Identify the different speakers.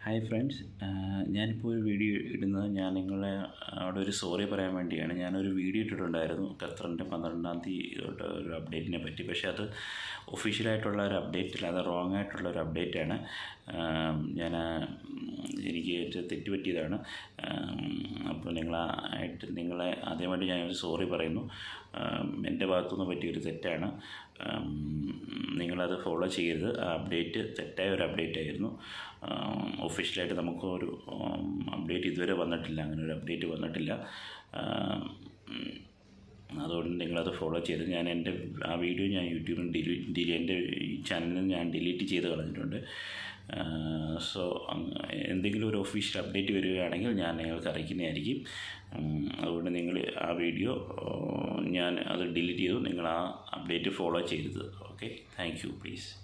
Speaker 1: hi friends ഞാനിപ്പോൾ ഒരു video ഇടുന്നത് ഞാൻ നിങ്ങളെ അവിടെ ഒരു സോറി പറയാൻ വേണ്ടിയാണ് ഞാനൊരു വീഡിയോ ഇട്ടിട്ടുണ്ടായിരുന്നു ഖത്തറിൻ്റെ പന്ത്രണ്ടാം തീയതി തൊട്ട് ഒരു അപ്ഡേറ്റിനെ പറ്റി പക്ഷേ അത് ഒഫീഷ്യലായിട്ടുള്ള ഒരു അപ്ഡേറ്റ് അല്ല അത് റോങ് ആയിട്ടുള്ള ഒരു അപ്ഡേറ്റാണ് ഞാൻ എനിക്ക് ഏറ്റവും തെറ്റ് പറ്റിയതാണ് അപ്പോൾ നിങ്ങളായിട്ട് നിങ്ങളെ ആദ്യമായിട്ട് ഞാനൊരു സോറി പറയുന്നു എൻ്റെ ഭാഗത്തുനിന്ന് പറ്റിയൊരു തെറ്റാണ് നിങ്ങളത് ഫോളോ ചെയ്യരുത് ആ അപ്ഡേറ്റ് തെറ്റായ ഒരു അപ്ഡേറ്റ് ആയിരുന്നു ഒഫീഷ്യലായിട്ട് നമുക്ക് ഒരു അപ്ഡേറ്റ് ഇതുവരെ വന്നിട്ടില്ല അങ്ങനെ ഒരു അപ്ഡേറ്റ് വന്നിട്ടില്ല അതുകൊണ്ട് നിങ്ങളത് ഫോളോ ചെയ്ത് ഞാൻ എൻ്റെ ആ വീഡിയോ ഞാൻ യൂട്യൂബിൽ ഡിലീറ്റ് എൻ്റെ ചാനലിൽ ഞാൻ ഡിലീറ്റ് ചെയ്ത് കളഞ്ഞിട്ടുണ്ട് സോ എന്തെങ്കിലും ഒരു ഒഫീഷ്യൽ അപ്ഡേറ്റ് വരികയാണെങ്കിൽ ഞാൻ നിങ്ങൾക്ക് അറിയിക്കുന്നതായിരിക്കും അതുകൊണ്ട് നിങ്ങൾ ആ വീഡിയോ ഞാൻ അത് ഡിലീറ്റ് ചെയ്തു നിങ്ങൾ ആ അപ്ഡേറ്റ് ഫോളോ ചെയ്തത് ഓക്കെ താങ്ക് യു പ്ലീസ്